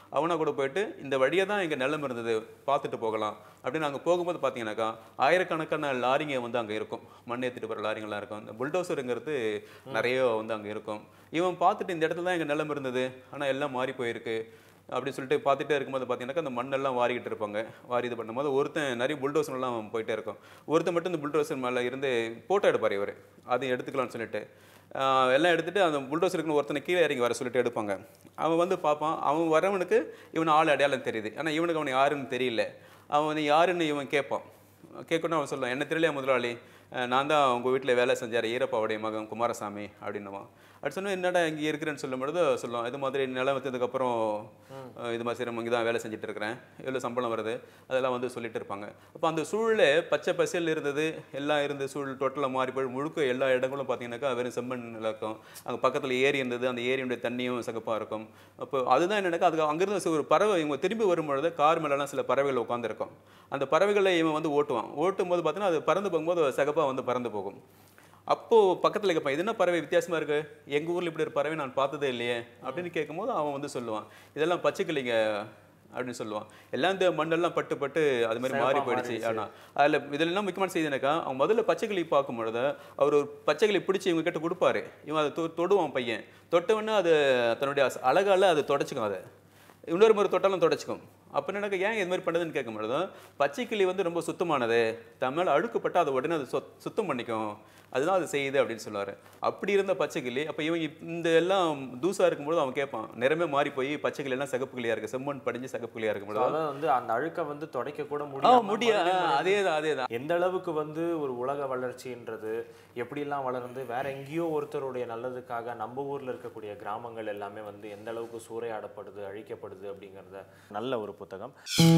அவனா கூட போயிட்டு இந்த வழியாக தான் எங்கள் நிலம் இருந்தது பார்த்துட்டு போகலாம் அப்படின்னு அங்கே போகும்போது பார்த்தீங்கன்னாக்கா ஆயிரக்கணக்கான லாரிங்க வந்து அங்கே இருக்கும் மண் ஏற்றிட்டு போகிற லாரிங்கெல்லாம் இருக்கும் இந்த புல்டோசருங்கிறது நிறைய வந்து அங்கே இருக்கும் இவன் பார்த்துட்டு இந்த இடத்துல தான் எங்கள் நிலம் இருந்தது ஆனால் எல்லாம் மாறி போயிருக்கு அப்படி சொல்லிட்டு பார்த்துட்டே இருக்கும்போது பார்த்தீங்கன்னாக்கா அந்த மண்ணெல்லாம் வாரிக்கிட்டு இருப்பாங்க வாரி இது பண்ணும்போது ஒருத்தன் நிறைய புல்டோசர்லாம் போயிட்டே இருக்கும் ஒருத்தன் மட்டும் இந்த புல்டோசர் மேலே இருந்து ஃபோட்டோ எடுப்பார் இவர் அதை எடுத்துக்கலாம்னு சொல்லிட்டு ஆஹ் எல்லாம் எடுத்துட்டு அந்த புல்டோசருக்குன்னு ஒருத்தனை கீழே இறங்கி வர சொல்லிட்டு எடுப்பாங்க அவன் வந்து பார்ப்பான் அவன் வரவனுக்கு இவன் ஆள் அடையாளம் தெரியுது ஆனால் இவனுக்கு அவன் யாருன்னு தெரியல அவன் வந்து யாருன்னு இவன் கேட்பான் கேட்கணும் அவன் சொல்லுவான் என்ன தெரியலையா முதலாளி அஹ் நான் தான் உங்கள் வீட்டில் வேலை செஞ்சார் ஈரப்பாவுடைய மகன் குமாரசாமி அப்படின்னுவான் அப்படி சொன்னா என்னடா இங்கே இருக்கிறேன்னு சொல்லும் பொழுது சொல்லுவான் இது மாதிரி நிலம் வச்சதுக்கப்புறம் அஹ் இது மாதிரி சரி இங்கே தான் வேலை செஞ்சுட்டு இருக்கிறேன் எவ்வளோ சம்பளம் வருது அதெல்லாம் வந்து சொல்லிட்டு இருப்பாங்க அப்போ அந்த சூழலே பச்சை பசேல் இருந்தது எல்லாம் இருந்து சூழல் டோட்டலாக மாறி போய் முழுக்க எல்லா இடங்களும் பார்த்தீங்கன்னாக்கா வெறும் செம்மண் நிலம் இருக்கும் அங்கே பக்கத்தில் ஏரி இருந்தது அந்த ஏரியுடைய தண்ணியும் சகப்பாக இருக்கும் அப்போ அதுதான் என்னன்னாக்கா அதுக்கு அங்கிருந்து ஒரு பறவை இவங்க திரும்பி வரும்பொழுது கார் மேலெல்லாம் சில பறவைகள் உட்காந்துருக்கும் அந்த பறவைகளை இவன் வந்து ஓட்டுவான் ஓட்டும் போது பார்த்தீங்கன்னா அது பறந்து போகும்போது சகப்பாக வந்து பறந்து போகும் அப்போது பக்கத்தில் கேட்பான் இது என்ன பறவை வித்தியாசமாக இருக்கு எங்கள் ஊரில் இப்படி ஒரு பறவை நான் பார்த்ததே இல்லையே அப்படின்னு கேட்கும்போது அவன் வந்து சொல்லுவான் இதெல்லாம் பச்சைக்கிளிங்க அப்படின்னு சொல்லுவான் எல்லாம் இந்த மண்ணெல்லாம் பட்டு பட்டு அது மாதிரி மாறி போயிடுச்சு ஆனால் அதில் இதில் என்ன முக்கியமான செய்தி என்னக்கா அவன் முதல்ல பச்சைக்கிளி பார்க்கும் பொழுது அவர் ஒரு பச்சைக்கிளி பிடிச்சி இவங்க கிட்ட கொடுப்பாரு இவன் அதை தொ- தொடுவான் பையன் தொட்டவொடனே அது தன்னுடைய அச- அழகால அது தொடச்சிக்கும் அதை இன்னொரு முறை தொட்டாலும் தொடச்சிக்கும் அப்போ எனக்கு ஏன் இது மாதிரி பண்ணுதுன்னு கேட்கும் பொழுது பச்சைக்கிளி வந்து ரொம்ப சுத்தமானது தமிழ் அழுக்குப்பட்டு அதை உடனே அது சொத்- சுத்தம் பண்ணிக்கும் அதுதான் அது செய்யுது அப்படின்னு சொல்லுவார் அப்படி இருந்த பச்சைக்கிளி அப்போ இவன் இப்- இந்த எல்லாம் தூசா இருக்கும்போது அவன் கேட்பான் நிறமே மாறி போய் பச்சைக்கிளி எல்லாம் சகப்பு கிளியா இருக்கு செம்மண் படிஞ்சு சகப்பு கிளியா இருக்கும்போது அதான் வந்து அந்த அழுக்க வந்து துடைக்க கூட ஆ முடியும் முடியா அதே தான் அதே தான் எந்த அளவுக்கு வந்து ஒரு உலக வளர்ச்சின்றது எப்படிலாம் வளர்ந்து வேற எங்கேயோ ஒருத்தருடைய நல்லதுக்காக நம்ம ஊர்ல இருக்கக்கூடிய கிராமங்கள் எல்லாமே வந்து எந்த அளவுக்கு சூறையாடப்படுது அழிக்கப்படுது அப்படிங்கிறத நல்ல ஒரு புத்தகம்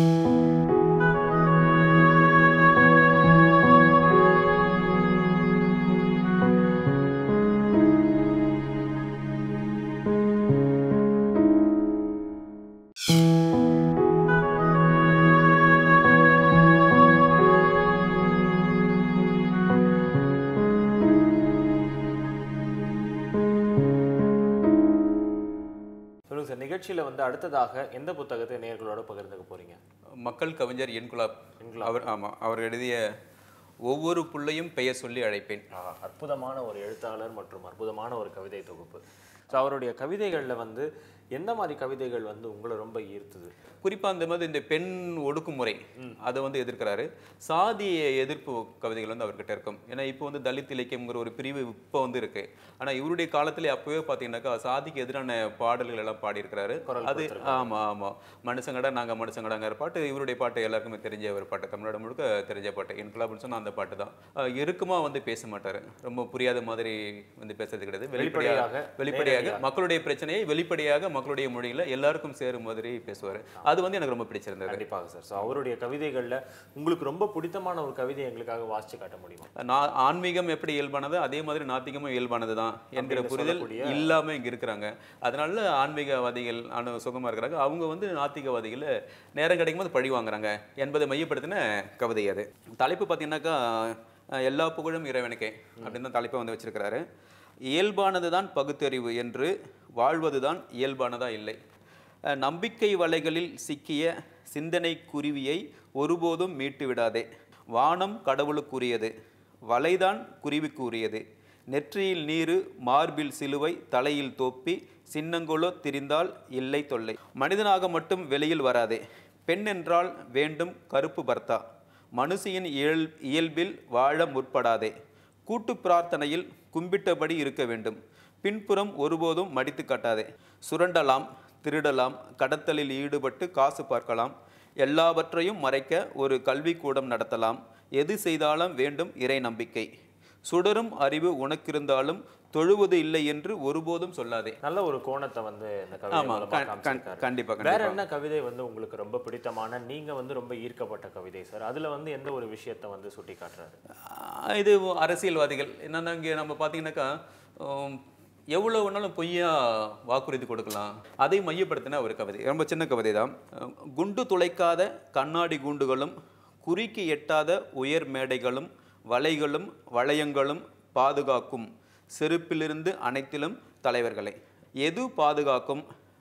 சொல்லுங்க சார் நிகழ்ச்சியில வந்து அடுத்ததாக எந்த புத்தகத்தை நேர்களோட பகிர்ந்துக்க போறீங்க மக்கள் கவிஞர் என்குலாப் அவர் ஆமா அவர் எழுதிய ஒவ்வொரு புள்ளையும் பெயர் சொல்லி அழைப்பேன் ஆஹா, அற்புதமான ஒரு எழுத்தாளர் மற்றும் அற்புதமான ஒரு கவிதை தொகுப்பு ஸோ அவருடைய கவிதைகள்ல வந்து எந்த மாதிரி கவிதைகள் வந்து உங்களை ரொம்ப ஈர்த்தது குறிப்பா அந்த மாதிரி இந்த பெண் ஒடுக்குமுறை அதை வந்து எதிர்க்கிறாரு சாதிய எதிர்ப்பு கவிதைகள் வந்து அவர்கிட்ட இருக்கும் ஏன்னா இப்போ வந்து தலித் இலக்கியம்ங்கிற ஒரு பிரிவு இப்போ வந்து இருக்கு ஆனா இவருடைய காலத்துல அப்பவே பாத்தீங்கன்னாக்கா சாதிக்கு எதிரான பாடல்கள் எல்லாம் பாடியிருக்கிறாரு குரல் அது ஆமா ஆமா மனுஷங்கடா நாங்க மனுஷங்கடாங்கிற பாட்டு இவருடைய பாட்டு எல்லாருக்குமே தெரிஞ்ச ஒரு பாட்டு தமிழ்நாடு முழுக்க தெரிஞ்ச பாட்டு இன்குலாப்னு சொன்னா அந்த பாட்டு தான் அஹ் இறுக்கமா வந்து பேச மாட்டாரு ரொம்ப புரியாத மாதிரி வந்து பேசுறது கிடையாது வெளிப்படையாக வெளிப்படையாக, வெளிப்படையாக மக்களுடைய பிரச்சனையை வெளிப்படையாக மக்களுடைய மொழியில எல்லாருக்கும் சேரும் மாதிரி பேசுவாரு அது வந்து எனக்கு ரொம்ப பிடிச்சிருந்தது கண்டிப்பாக சார் ஸோ அவருடைய கவிதைகள்ல உங்களுக்கு ரொம்ப பிடித்தமான ஒரு கவிதை எங்களுக்காக வாசிச்சு காட்ட முடியுமா நான் ஆன்மீகம் எப்படி இயல்பானது அதே மாதிரி நாத்திகமும் இயல்பானது தான் என்கிற அப்படின்னு புரிதல் சொல்லக்கூடிய- இல்லாம இங்க இருக்கிறாங்க அதனால ஆன்மீகவாதிகள் அனு சுகமா இருக்கிறாங்க அவங்க வந்து நாத்திகவாதிகளை நேரம் கிடைக்கும் போது பழி வாங்குறாங்க என்பதை மையப்படுத்தின கவிதை அது தலைப்பு பார்த்தீங்கன்னாக்கா அஹ், எல்லா புகழும் இறைவனுக்கே அப்படின்னு தான் தலைப்பை வந்து வச்சிருக்கிறாரு இயல்பானது தான் பகுத்தறிவு என்று வாழ்வது தான் இயல்பானதா இல்லை அஹ், நம்பிக்கை வலைகளில் சிக்கிய சிந்தனை குருவியை ஒருபோதும் மீட்டு விடாதே வானம் கடவுளுக்குரியது வலைதான் குருவிக்குரியது நெற்றியில் நீரு மார்பில் சிலுவை தலையில் தொப்பி சின்னங்கொலோ திரிந்தால் இல்லை தொல்லை மனிதனாக மட்டும் வெளியில் வராதே பெண் என்றால் வேண்டும் கருப்பு பர்த்தா மனுஷியின் இயல் இயல்பில் வாழ முற்படாதே கூட்டு பிரார்த்தனையில் கும்பிட்டபடி இருக்க வேண்டும் பின்புறம் ஒருபோதும் மடித்து காட்டாதே சுரண்டலாம் திருடலாம் கடத்தலில் ஈடுபட்டு காசு பார்க்கலாம் எல்லாவற்றையும் மறைக்க ஒரு கல்விக்கூடம் நடத்தலாம் எது செய்தாலும் வேண்டும் இறை நம்பிக்கை சுடரும் அறிவு உனக்கிருந்தாலும் தொழுவது இல்லை என்று ஒருபோதும் சொல்லாதே நல்ல ஒரு கோணத்தை வந்து இந்த கவிதை ஆமா மூலமா கண்- கண்- காமிச்சிருக்காரு. கண்டிப்பா வேற கண்டிப்பா என்ன கவிதை வந்து உங்களுக்கு ரொம்ப பிடித்தமான நீங்க வந்து ரொம்ப ஈர்க்கப்பட்ட கவிதை சார் அதுல வந்து எந்த ஒரு விஷயத்தை வந்து சுட்டி காட்டுறாரு ஆஹ் இது அரசியல்வாதிகள் என்னன்னா இங்கே நம்ம பார்த்தீங்கன்னாக்கா உம், எவ்வளவு வேணாலும் பொய்யா வாக்குறுதி கொடுக்கலாம் அதை மையப்படுத்தின ஒரு கவிதை ரொம்ப சின்ன கவிதை தான் அஹ், குண்டு துளைக்காத கண்ணாடி குண்டுகளும் குறிக்கு எட்டாத உயர் மேடைகளும் வலைகளும் வளையங்களும் பாதுகாக்கும் செருப்பிலிருந்து அனைத்திலும் தலைவர்களை எது பாதுகாக்கும்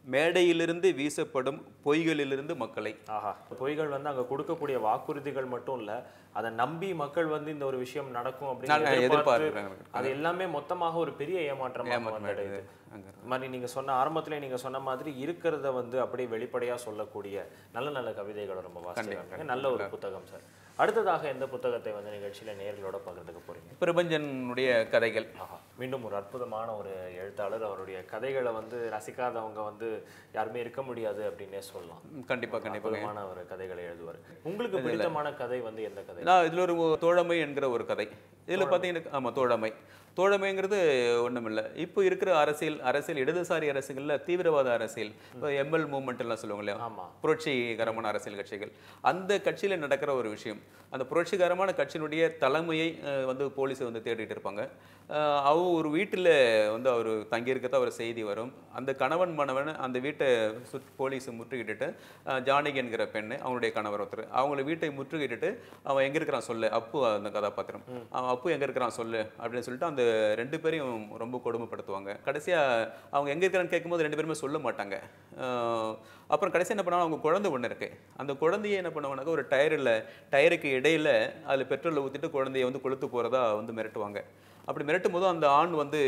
மேடையிலிருந்து வீசப்படும் பொய்களிலிருந்து மக்களை ஆஹா பொய்கள் வந்து அங்க கொடுக்கக்கூடிய வாக்குறுதிகள் மட்டும் இல்ல அதை நம்பி மக்கள் வந்து இந்த ஒரு விஷயம் நடக்கும் அப்படின்னு நான் எதிர்பார்த்து எதிர்பார்க்குறாங்க அது எல்லாமே மொத்தமாக ஒரு பெரிய ஏமாற்றமாக ஏமாற்றம் வந்துடுது அங்க இது மாதிரி நீங்க சொன்ன ஆரம்பத்திலே நீங்க சொன்ன மாதிரி இருக்கிறத வந்து அப்படியே வெளிப்படையா சொல்லக்கூடிய நல்ல நல்ல கவிதைகளை ரொம்ப வாசிக்கிறாங்க நல்ல ஒரு புத்தகம் சார் அடுத்ததாக எந்த புத்தகத்தை வந்து நிகழ்ச்சியில நேர்களோட பகிர்ந்துக்க போறீங்க பிரபஞ்சனுடைய கதைகள் ஆஹா மீண்டும் ஒரு அற்புதமான ஒரு எழுத்தாளர் அவருடைய கதைகளை வந்து ரசிக்காதவங்க வந்து யாருமே இருக்க முடியாது அப்படின்னே சொல்லலாம் கண்டிப்பா கண்டிப்பா அற்புதமான ஒரு கதைகளை எழுதுவார் உங்களுக்கு பிடித்தமான கதை வந்து எந்த கதை நான் இதுல ஒரு தோழமை என்கிற ஒரு கதை இதுல பார்த்தீங்கன்னா ஆமா தோழமை தோழமைங்கிறது ஒண்ணுமில்ல இப்போ இருக்கிற அரசியல் அரசியல் இடதுசாரி அரசியல்ல தீவிரவாத அரசியல் இப்போ எம்எல் மூவ்மெண்ட் எல்லாம் சொல்லுவாங்க இல்லையா ஆமா புரட்சிகரமான அரசியல் கட்சிகள் அந்த கட்சியில நடக்கிற ஒரு விஷயம் அந்த புரட்சிகரமான கட்சியினுடைய தலைமையை அஹ், வந்து போலீஸ் வந்து தேடிட்டு இருப்பாங்க அஹ், அவ ஒரு வீட்டில் வந்து அவர் தங்கியிருக்கத ஒரு செய்தி வரும் அந்த கணவன் மணவன் அந்த வீட்டை சுத் போலீஸ் முற்றுகிட்டுட்டு அஹ், ஜானகி என்கிற பெண்ணு அவங்களுடைய கணவர் ஒருத்தர் அவங்கள வீட்டை முற்றுகிட்டுட்டு அவன் எங்க இருக்கிறான் சொல்லு அப்பு அந்த கதாபாத்திரம் அவன் அப்பு எங்க இருக்கிறான் சொல்லு அப்படின்னு சொல்லிட்டு அந்த ரெண்டு பேரையும் ரொம்ப கொடுமைப்படுத்துவாங்க கடைசியா அவங்க எங்க இருக்கிறான்னு கேட்கும்போது ரெண்டு பேருமே சொல்ல மாட்டாங்க அஹ், அப்புறம் கடைசி என்ன பண்ணாங்க அவங்க குழந்தை ஒன்று இருக்கு அந்த குழந்தைய என்ன பண்ணுவாங்கனாக்கா ஒரு டயரில் டயருக்கு இடையில அதில் பெட்ரோலை ஊற்றிட்டு குழந்தைய வந்து கொளுத்து போறதா வந்து மிரட்டுவாங்க அப்படி மிரட்டும் போது அந்த ஆண் வந்து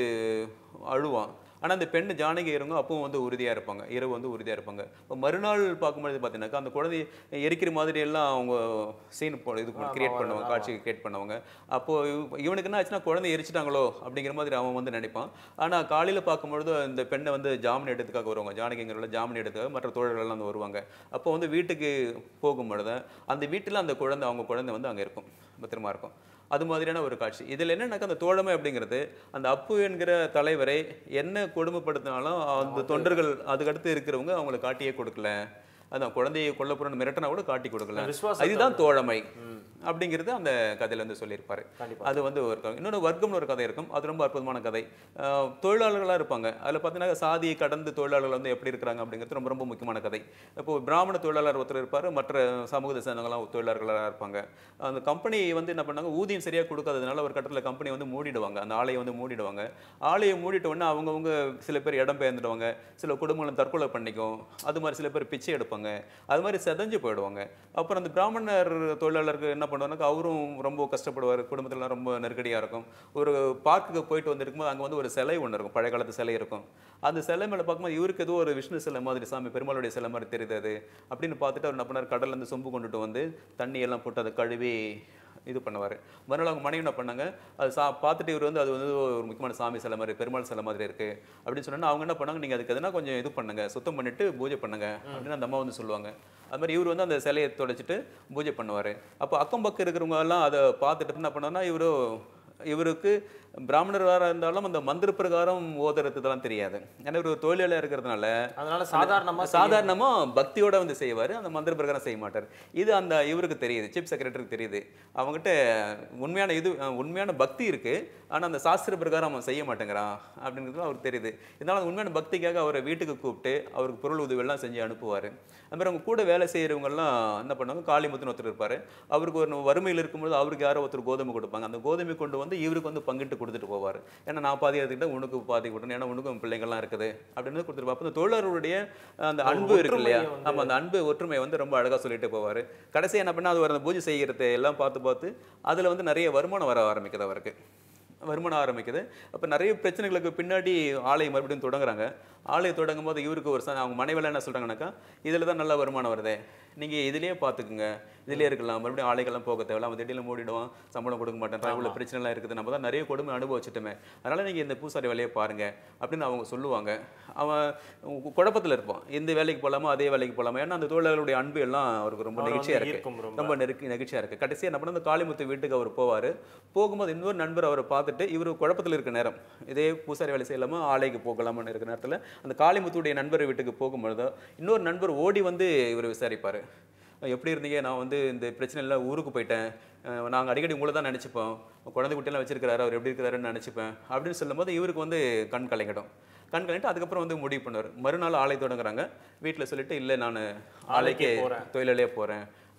அழுவான் ஆனா அந்த பெண் ஜானகி இருங்க அப்பவும் வந்து உறுதியா இருப்பாங்க இரவு வந்து உறுதியா இருப்பாங்க இப்போ மறுநாள் பார்க்கும்போது பார்த்தீங்கன்னாக்கா அந்த குழந்தைய எரிக்கிற மாதிரி எல்லாம் அவங்க சீன் போ இது கிரியேட் பண்ணுவாங்க காட்சி கிரியேட் பண்ணுவாங்க அப்போ இவ- இவனுக்கு என்ன ஆச்சுன்னா குழந்தை எரிச்சிட்டாங்களோ அப்படிங்கிற மாதிரி அவன் வந்து நினைப்பான் ஆனா காலையில பார்க்கும்பொழுது இந்த பெண்ணை வந்து ஜாமீன் எடுத்துக்காக வருவாங்க ஜானகிங்கிறவங்கள ஜாமீன் எடுத்துக்காக மற்ற தோழர்கள் எல்லாம் வந்து வருவாங்க அப்போ வந்து வீட்டுக்கு போகும்பொழுது அந்த வீட்டில் அந்த குழந்தை அவங்க குழந்தை வந்து அங்க இருக்கும் பத்திரமா இருக்கும் அது மாதிரியான ஒரு காட்சி இதில் என்னன்னாக்கா அந்த தோழமை அப்படிங்கிறது அந்த அப்பு என்கிற தலைவரை என்ன கொடுமைப்படுத்தினாலும் அந்த தொண்டர்கள் அதுக்கடுத்து இருக்கிறவங்க அவங்களை காட்டியே கொடுக்கல அதான் குழந்தையை கொல்ல போறன்னு மிரட்டினா கூட காட்டி கொடுக்கல விசுவாசத்தை அதுதான் தோழமை அப்படிங்கிறது அந்த கதையில வந்து சொல்லியிருப்பாரு கண்டிப்பா. அது வந்து ஒரு கதை இன்னொன்று வர்க்கம்னு ஒரு கதை இருக்கும் அது ரொம்ப அற்புதமான கதை அஹ் தொழிலாளர்களா இருப்பாங்க அதுல பார்த்தீங்கன்னா சாதியை கடந்து தொழிலாளர்கள் வந்து எப்படி இருக்கிறாங்க அப்படிங்கிறது ரொம்ப ரொம்ப முக்கியமான கதை இப்போ பிராமண தொழிலாளர் ஒருத்தர் இருப்பாரு மற்ற சமூகத்தை சேர்ந்தவங்களாம் தொழிலாளர்களாக இருப்பாங்க அந்த கம்பெனி வந்து என்ன பண்ணாங்க ஊதியம் சரியா கொடுக்காததுனால ஒரு கட்டத்தில் கம்பெனி வந்து மூடிடுவாங்க அந்த ஆலையை வந்து மூடிடுவாங்க ஆலையை மூடிட்ட உடனே அவங்கவுங்க சில பேர் இடம் பெயர்ந்துடுவாங்க சில குடும்பங்களும் தற்கொலை பண்ணிக்கும் அது மாதிரி சில பேர் பிச்சை எடுப்பாங்க அது மாதிரி செதஞ்சு போயிடுவாங்க அப்புறம் அந்த பிராமணர் தொழிலாளருக்கு என்ன பண்ணுவாருன்னா அவரும் ரொம்ப கஷ்டப்படுவார் குடும்பத்துலலாம் ரொம்ப நெருக்கடியாக இருக்கும் ஒரு பார்க்குக்கு போயிட்டு வந்திருக்கும்போது அங்கே வந்து ஒரு சிலை ஒன்று இருக்கும் பழைய காலத்து சிலை இருக்கும் அந்த சிலை மேலே பார்க்கும்போது இவருக்கு ஏதோ ஒரு விஷ்ணு சிலை மாதிரி சாமி பெருமாளுடைய சிலை மாதிரி தெரியுது அது அப்படின்னு பார்த்துட்டு அவர் என்ன பண்ணார் கடல்ல இருந்து சொம்பு கொண்டுட்டு வந்து தண்ணி எல்லாம் போட்டு அதை கழுவி இது பண்ணுவார் மறுநாள் அவங்க மனைவி என்ன பண்ணாங்க அது சா பார்த்துட்டு இவர் வந்து அது வந்து ஒரு முக்கியமான சாமி சிலை மாதிரி பெருமாள் சிலை மாதிரி இருக்கு அப்படின்னு சொன்னா அவங்க என்ன பண்ணாங்க நீங்க அதுக்கு எதனா கொஞ்சம் இது பண்ணுங்க சுத்தம் பண்ணிட்டு பூஜை பண்ணுங்க அப்படின்னு அந்த அம்மா வந்து சொல்லுவாங்க அது மாதிரி இவர் வந்து அந்த சிலையை தொடச்சிட்டு பூஜை பண்ணுவார் அப்போ அக்கம் பக்கம் இருக்கிறவங்க எல்லாம் அதை பார்த்துட்டு என்ன பண்ணாருன்னா இவரு இவருக்கு பிராமணராக இருந்தாலும் அந்த மந்திர பிரகாரம் ஓதுறது இதெல்லாம் தெரியாது ஏன்னா இவர் ஒரு தொழிலாளியாக இருக்கிறதுனால அதனால சாதாரணமா சாதாரணமா பக்தியோட வந்து செய்வாரு அந்த மந்திர பிரகாரம் செய்ய மாட்டார் இது அந்த இவருக்கு தெரியுது சீஃப் செக்ரட்டரிக்கு தெரியுது அவங்ககிட்ட உண்மையான இது அஹ், உண்மையான பக்தி இருக்கு ஆனா அந்த சாஸ்திர பிரகாரம் அவன் செய்ய மாட்டேங்கிறான் அப்படிங்கிறது அவருக்கு தெரியுது இதனால அந்த உண்மையான பக்திக்காக அவரை வீட்டுக்கு கூப்பிட்டு அவருக்கு பொருள் உதவி எல்லாம் செஞ்சு அனுப்புவாரு அது மாதிரி அவங்க கூட வேலை செய்யறவங்க எல்லாம் என்ன பண்ணுவாங்க காளிமுத்துன்னு ஒருத்தர் இருப்பாரு அவருக்கு ஒரு வறுமையில் இருக்கும்போது அவருக்கு யாரோ ஒருத்தர் கோதுமை கொடுப்பாங்க அந்த கோதுமை கொண்டு வந்து இவருக்கு வந்து பங்கிட்டு கொடுத்துட்டு போவார் ஏன்னா நான் பாதி எடுத்துக்கிட்டா உனக்கு பாதி கொடுக்கணும் ஏன்னா உனக்கும் பிள்ளைங்கள்லாம் இருக்குது அப்படின்னு கொடுத்துட்டு அப்போ இந்த தொழிலாளருடைய அந்த அன்பு இருக்கு இல்லையா ஒற்றுமையை வந்து- ஆமா அந்த அன்பு ஒற்றுமையை வந்து ரொம்ப அழகா சொல்லிட்டு போவார் கடைசியா என்ன பண்ணா அது ஒரு அந்த பூஜை செய்யறது எல்லாம் பார்த்து பார்த்து அதுல வந்து நிறைய வருமானம் வர ஆரம்பிக்குது அவருக்கு வருமானம் ஆரம்பிக்குது அப்போ நிறைய பிரச்சனைகளுக்கு பின்னாடி ஆலை மறுபடியும் தொடங்குறாங்க ஆலையை தொடங்கும் போது இவருக்கு ஒரு ச- அவங்க மனைவில என்ன சொல்றாங்கன்னாக்கா இதில் தான் நல்ல வருமானம் வருதே நீங்க இதுலயே பார்த்துக்குங்க இதுலயே இருக்கலாம் மறுபடியும் ஆலைகள்லாம் போக தேவையில்ல அவன் திடீர்னு மூடிடுவான் சம்பளம் கொடுக்க மாட்டேன் இவ்வளோ பிரச்சனைலாம் இருக்குது நம்ம தான் நிறைய கொடுமை அனுபவிச்சுட்டோமே அதனால நீங்க இந்த பூசாரி வேலையை பாருங்க அப்படின்னு அவங்க சொல்லுவாங்க அவன் கு- குழப்பத்துல இருப்பான் இந்த வேலைக்கு போகலாமா அதே வேலைக்கு போகலாமா ஏன்னா அந்த தொழிலாளர்களுடைய அன்பு எல்லாம் அவருக்கு ரொம்ப அவரை நெகிழ்ச்சியா வந்து இருக்கு ஈர்க்கும் ரொம்ப. ரொம்ப நெருக்கி நெகிழ்ச்சியா இருக்கு கடைசியா என்ன பண்ண அந்த காளிமுத்து வீட்டுக்கு அவர் போவாரு போகும்போது இன்னொரு நண்பர் அவரை பார்த்துட்டு இவர் குழப்பத்தில் இருக்க நேரம் இதே பூசாரி வேலை செய்யலாமா ஆலைக்கு போகலாமான்னு இருக்க நேரத்துல அந்த காளிமுத்துடைய நண்பர் வீட்டுக்கு போகும்பொழுது இன்னொரு நண்பர் ஓடி வந்து இவர் விசாரிப்பாரு எப்படி இருந்தீங்க நான் வந்து இந்த பிரச்சனை எல்லாம் ஊருக்கு போயிட்டேன் அஹ் நாங்க அடிக்கடி உங்களை தான் நினைச்சுப்போம் குழந்தை குட்டியெல்லாம் வச்சிருக்காரு அவர் எப்படி இருக்கிறாருன்னு நினைச்சுப்பேன் அப்படின்னு சொல்லும்போது இவருக்கு வந்து கண் கலங்கிடும் கண் கலங்கிட்டு அதுக்கப்புறம் வந்து முடிவு பண்ணுவார் மறுநாள் ஆலை தொடங்குறாங்க வீட்டில் சொல்லிட்டு இல்லை நான் ஆலைக்கு போறேன். தொழிலாளியே போகிறேன்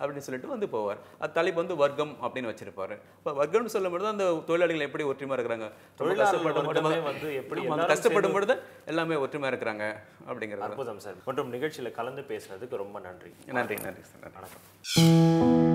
அப்படின்னு சொல்லிட்டு வந்து போவார் அது தலைப்பு வந்து வர்க்கம் அப்படின்னு வச்சிருப்பாரு இப்போ வர்க்கம்னு சொல்லும்போது அந்த தொழிலாளிகள் எப்படி ஒற்றுமையா இருக்கிறாங்க ரொம்ப தொழிலாளர் கஷ்டப்படும் வர்க்கமே பொழுது- வந்து எப்படி ஆமா, அந்த எல்லாரும் கஷ்டப்படும் பொழுது எல்லாமே ஒற்றுமையா இருக்கிறாங்க அப்படிங்கிறது அற்புதம் சார் மற்றும் நிகழ்ச்சியில கலந்து பேசுனதுக்கு ரொம்ப நன்றி நன்றி நன்றி சார் நன்றி வணக்கம்